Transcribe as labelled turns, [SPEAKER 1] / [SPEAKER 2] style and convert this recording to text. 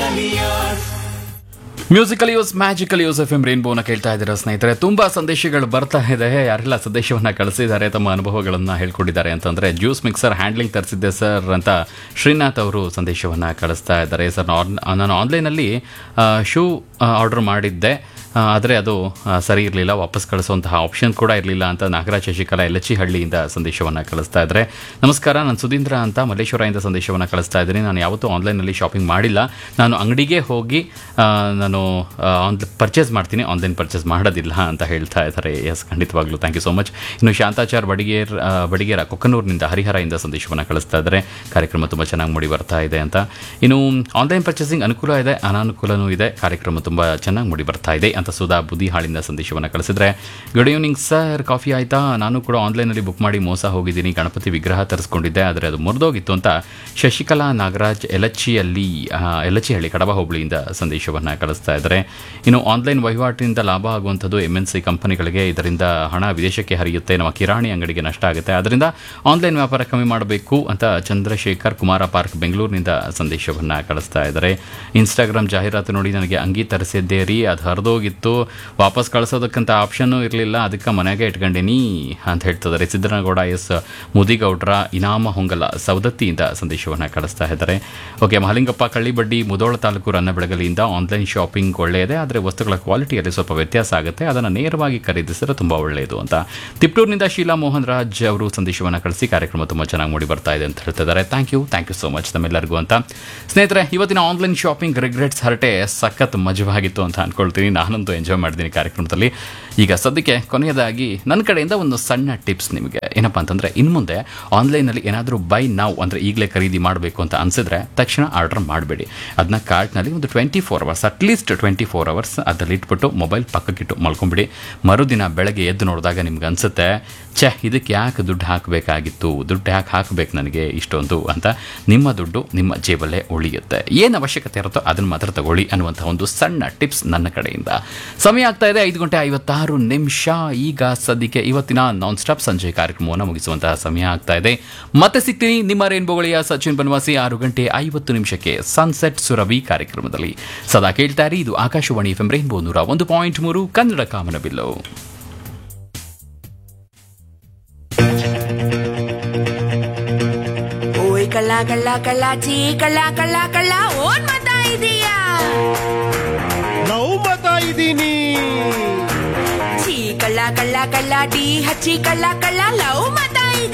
[SPEAKER 1] musical yours magical yours F M ರೇನ್ಬೋನ ಕೇಳ್ತಾ ಇದ್ದೀರಾ ಸ್ನೇಹಿತರೆ ತುಂಬಾ ಸಂದೇಶಗಳು ಬರ್ತಾ ಇದೆ ಯಾರೆಲ್ಲ ಸಂದೇಶವನ್ನ ಕಳಿಸಿದ್ದಾರೆ ತಮ್ಮ ಅನುಭವಗಳನ್ನ ಹೇಳ್ಕೊಂಡಿದ್ದಾರೆ ಅಂತಂದ್ರೆ ಜ್ಯೂಸ್ ಮಿಕ್ಸರ್ ಹ್ಯಾಂಡ್ಲಿಂಗ್ ತರಿಸಿದ್ದೆ ಸರ್ ಅಂತ ಶ್ರೀನಾಥ್ ಅವರು ಸಂದೇಶವನ್ನ ಕಳಿಸ್ತಾ ಇದ್ದಾರೆ ಸರ್ ನಾನು ಆನ್ಲೈನಲ್ಲಿ ಶೂ ಆರ್ಡರ್ ಮಾಡಿದ್ದೆ ಆ, ಆದರೆ ಅದು ಆ, ಸರಿ ಇರಲಿಲ್ಲ ವಾಪಸ್ ಕಳಿಸುವಂತಹ ಆಪ್ಷನ್ ಕೂಡ ಇರಲಿಲ್ಲ ಅಂತ ನಾಗರಾಜ್ ಶಶಿಕಲಾ ಹಳ್ಳಿಯಿಂದ ಸಂದೇಶವನ್ನು ಕಳಿಸ್ತಾ ಇದ್ದಾರೆ ನಮಸ್ಕಾರ ನಾನು ಸುಧೀಂದ್ರ ಅಂತ ಮಲ್ಲೇಶ್ವರದಿಂದ ಸಂದೇಶವನ್ನು ಕಳಿಸ್ತಾ ಇದ್ದೀನಿ ನಾನು ಯಾವತ್ತೂ ಆನ್ಲೈನಲ್ಲಿ ಶಾಪಿಂಗ್ ಮಾಡಿಲ್ಲ ನಾನು ಅಂಗಡಿಗೆ ಹೋಗಿ ಆ, ನಾನು ಆನ್ ಪರ್ಚೇಸ್ ಮಾಡ್ತೀನಿ ಆನ್ಲೈನ್ ಪರ್ಚೇಸ್ ಮಾಡೋದಿಲ್ಲ ಅಂತ ಹೇಳ್ತಾ ಇದ್ದಾರೆ ಎಸ್ ಖಂಡಿತವಾಗ್ಲೂ ಥ್ಯಾಂಕ್ ಯು ಸೊ ಮಚ್ ಇನ್ನು ಶಾಂತಾಚಾರ್ ಬಡಿಗೇರ್ ಆ, ಬಡಿಗೇರ ಕೊಕ್ಕನೂರಿನಿಂದ ಹರಿಹರದಿಂದ ಸಂದೇಶವನ್ನು ಕಳಿಸ್ತಾ ಇದ್ದಾರೆ ಕಾರ್ಯಕ್ರಮ ತುಂಬ ಚೆನ್ನಾಗಿ ಮೂಡಿ ಬರ್ತಾ ಇದೆ ಅಂತ ಇನ್ನು ಆನ್ಲೈನ್ ಪರ್ಚೇಸಿಂಗ್ ಅನುಕೂಲ ಇದೆ ಅನಾನುಕೂಲನೂ ಇದೆ ಕಾರ್ಯಕ್ರಮ ತುಂಬ ಚೆನ್ನಾಗಿ ಮೂಡಿ ಬರ್ತಾ ಇದೆ ಅಂತ ಸುಧಾ ಬುದಿಹಾಳಿಂದ ಸಂದೇಶವನ್ನು ಕಳಿಸಿದ್ರೆ ಗುಡ್ ಈವ್ನಿಂಗ್ ಸರ್ ಕಾಫಿ ಆಯ್ತಾ ನಾನು ಕೂಡ ಆನ್ಲೈನಲ್ಲಿ ಬುಕ್ ಮಾಡಿ ಮೋಸ ಹೋಗಿದ್ದೀನಿ ಗಣಪತಿ ವಿಗ್ರಹ ತರಿಸ್ಕೊಂಡಿದ್ದೆ ಆದರೆ ಅದು ಮುರಿದೋಗಿತ್ತು ಅಂತ ಶಶಿಕಲಾ ನಾಗರಾಜ್ ಎಲಚ್ಚಿಯಲ್ಲಿ ಆ, ಎಲಚಿಹಳ್ಳಿ ಕಡಬ ಹೋಬಳಿಯಿಂದ ಸಂದೇಶವನ್ನು ಕಳಿಸ್ತಾ ಇದ್ದಾರೆ ಇನ್ನು ಆನ್ಲೈನ್ ವಹಿವಾಟಿನಿಂದ ಲಾಭ ಆಗುವಂಥದ್ದು ಎಮ್ ಎನ್ ಸಿ ಕಂಪನಿಗಳಿಗೆ ಇದರಿಂದ ಹಣ ವಿದೇಶಕ್ಕೆ ಹರಿಯುತ್ತೆ ನಮ್ಮ ಕಿರಾಣಿ ಅಂಗಡಿಗೆ ನಷ್ಟ ಆಗುತ್ತೆ ಅದರಿಂದ ಆನ್ಲೈನ್ ವ್ಯಾಪಾರ ಕಮ್ಮಿ ಮಾಡಬೇಕು ಅಂತ ಚಂದ್ರಶೇಖರ್ ಕುಮಾರ ಪಾರ್ಕ್ ಬೆಂಗಳೂರಿನಿಂದ ಸಂದೇಶವನ್ನು ಕಳಿಸ್ತಾ ಇದ್ದಾರೆ ಇನ್ಸ್ಟಾಗ್ರಾಮ್ ಜಾಹೀರಾತು ನೋಡಿ ನನಗೆ ಅಂಗಿ ತರಿಸಿದ್ದೆ ರೀ ಅದು ಹರಿದೋಗಿತ್ತು ವಾಪಸ್ ಕಳಿಸೋದಕ್ಕಂತ ಆಪ್ಷನ್ನು ಇರಲಿಲ್ಲ ಅದಕ್ಕೆ ಮನೆಗೆ ಇಟ್ಕೊಂಡೇನಿ ಅಂತ ಹೇಳ್ತಿದ್ದಾರೆ ಸಿದ್ದನಗೌಡ ಎಸ್ ಮುದಿಗೌಡ್ರ ಇನಾಮ ಹೊಂಗಲ ಸವದತ್ತಿಯಿಂದ ಸಂದೇಶವನ್ನು ಕಳಿಸ್ತಾ ಇದ್ದಾರೆ ಓಕೆ ಮಹಲಿಂಗಪ್ಪ ಕಳ್ಳಿಬಡ್ಡಿ ಮುದೋಳ ತಾಲೂಕು ರನ್ನ ಬೆಳಗಲಿಯಿಂದ ಆನ್ಲೈನ್ ಶಾಪಿಂಗ್ ಒಳ್ಳೆಯದೇ ಆದರೆ ವಸ್ತುಗಳ ಕ್ವಾಲಿಟಿಯಲ್ಲಿ ಸ್ವಲ್ಪ ವ್ಯತ್ಯಾಸ ಆಗುತ್ತೆ ಅದನ್ನು ನೇರವಾಗಿ ಖರೀದಿಸಿದ್ರೆ ತುಂಬ ಒಳ್ಳೆಯದು ಅಂತ ತಿಪ್ಟೂರಿನಿಂದ ಶೀಲಾ ಮೋಹನ್ ರಾಜ್ ಅವರು ಸಂದೇಶವನ್ನು ಕಳಿಸಿ ಕಾರ್ಯಕ್ರಮ ತುಂಬ ಚೆನ್ನಾಗಿ ಮೂಡಿ ಬರ್ತಾ ಇದೆ ಅಂತ ಹೇಳ್ತಿದ್ದಾರೆ thank you thank you so much ತಮ್ಮೆಲ್ಲರಿಗೂ ಅಂತ ಸ್ನೇಹಿತರೆ ಇವತ್ತಿನ ಆನ್ಲೈನ್ ಶಾಪಿಂಗ್ ರಿಗ್ರೆಟ್ಸ್ ಹರಟೆ ಸಖತ್ ಮಜವಾಗಿತ್ತು ಅಂತ ಅನ್ಕೊಳ್ತೀನಿ ನಾನಂತೂ ಎಂಜಾಯ್ ಮಾಡಿದ್ದೀನಿ ಕಾರ್ಯಕ್ರಮದಲ್ಲಿ ಈಗ ಸದ್ಯಕ್ಕೆ ಕೊನೆಯದಾಗಿ ನನ್ನ ಕಡೆಯಿಂದ ಒಂದು ಸಣ್ಣ ಟಿಪ್ಸ್ ನಿಮಗೆ ಏನಪ್ಪ ಅಂತಂದರೆ ಇನ್ನು ಮುಂದೆ ಆನ್ಲೈನಲ್ಲಿ ಏನಾದರೂ ಬೈ ನಾವು ಅಂದರೆ ಈಗಲೇ ಖರೀದಿ ಮಾಡಬೇಕು ಅಂತ ಅನಿಸಿದ್ರೆ ತಕ್ಷಣ ಆರ್ಡರ್ ಮಾಡಬೇಡಿ ಅದನ್ನ ಕಾರ್ಟ್ನಲ್ಲಿ ಒಂದು twenty four hours at least twenty four hours ಅದರಲ್ಲಿ ಇಟ್ಬಿಟ್ಟು ಮೊಬೈಲ್ ಪಕ್ಕಕ್ಕಿಟ್ಟು ಮಲ್ಕೊಂಬಿಡಿ ಮರುದಿನ ಬೆಳಗ್ಗೆ ಎದ್ದು ನೋಡಿದಾಗ ನಿಮ್ಗೆ ಅನಿಸುತ್ತೆ ಛೆ ಇದಕ್ಕೆ ಯಾಕೆ ದುಡ್ಡು ಹಾಕಬೇಕಾಗಿತ್ತು ದುಡ್ಡು ಯಾಕೆ ಹಾಕಬೇಕು ನನಗೆ ಇಷ್ಟೊಂದು ಅಂತ ನಿಮ್ಮ ದುಡ್ಡು ನಿಮ್ಮ ಜೇಬಲ್ಲೇ ಉಳಿಯುತ್ತೆ ಏನು ಅವಶ್ಯಕತೆ ಇರುತ್ತೋ ಅದನ್ನು ಮಾತ್ರ ತಗೊಳ್ಳಿ ಅನ್ನುವಂಥ ಒಂದು ಸಣ್ಣ ಟಿಪ್ಸ್ ನನ್ನ ಕಡೆಯಿಂದ ಸಮಯ ಆಗ್ತಾ ಇದೆ ಐದು ಗಂಟೆ ಐವತ್ತಾರು ನಿಮಿಷ ಈಗ ಸದ್ಯಕ್ಕೆ ಇವತ್ತಿನ ನಾನ್ ಸ್ಟಾಪ್ ಸಂಜೆ ಕಾರ್ಯಕ್ರಮವನ್ನು ಮುಗಿಸುವಂತಹ ಸಮಯ ಆಗ್ತಾ ಇದೆ ಮತ್ತೆ ಸಿಗ್ತೀನಿ ನಿಮ್ಮ ರೇನ್ಬೋಗಳಿಯ ಸಚಿನ್ ಬನವಾಸಿ ಆರು ಗಂಟೆ ಐವತ್ತು ನಿಮಿಷಕ್ಕೆ ಸನ್ಸೆಟ್ ಸುರಭಿ ಕಾರ್ಯಕ್ರಮದಲ್ಲಿ ಸದಾ ಕೇಳ್ತಾ ಇರಿ ಇದು ಆಕಾಶವಾಣಿ ಎಫ್ ರೈನ್ಬೋ ನೂರ ಒಂದು ಪಾಯಿಂಟ್ ಮೂರು ಕನ್ನಡ ಕಾಮನಬಿಲ್ಲು
[SPEAKER 2] ಓಯ್ ಕಳ್ಳ ಕಳ್ಳ ಕಳ್ಳ ಚೀ ಕಳ್ಳ ಕಳ್ಳ ಕಳ್ಳ ಓನ್ ಮತ ಇದೀಯಾ
[SPEAKER 3] ನಾವು ಬರ್ತಾ ಇದ್ದೀನಿ
[SPEAKER 2] ಚೀ ಕಳ್ಳ ಕಳ್ಳ ಕಳ್ಳ ಟೀ ಹಚ್ಚಿ ಕಳ್ಳ ಕಳ್ಳ ಲವ್ ಮತ